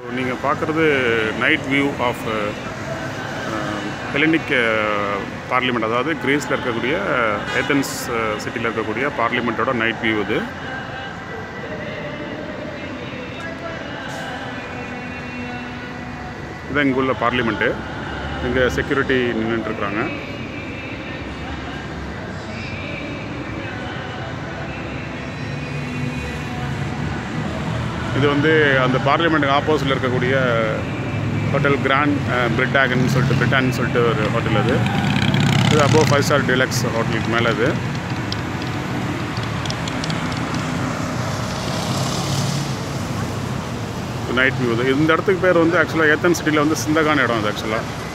நீங்கள் பார்க்குறது night view of Hellenic parliament அதாவது கிரீஸில் இருக்கக்கூடிய ஏத்தன்ஸ் சிட்டியில் இருக்கக்கூடிய பார்லிமெண்ட்டோட நைட் வியூ இது இதான் இங்கே உள்ள பார்லிமெண்ட்டு இங்கே செக்யூரிட்டி நின்றுட்டுருக்குறாங்க இது வந்து அந்த பார்லிமெண்ட்டுக்கு ஆப்போசிட்டில் இருக்கக்கூடிய ஹோட்டல் கிராண்ட் பிரிட்டாகன் சொல்லிட்டு பிரிட்டான்னு சொல்லிட்டு ஒரு ஹோட்டல் அது இது அபோவ் ஃபைவ் ஸ்டார் டிலக்ஸ் ஹோட்டலுக்கு மேலே இது நைட் வியூ இது இந்த இடத்துக்கு பேர் வந்து ஆக்சுவலாக ஏத்தன் சிட்டியில் வந்து சிந்தகான இடம் அது ஆக்சுவலாக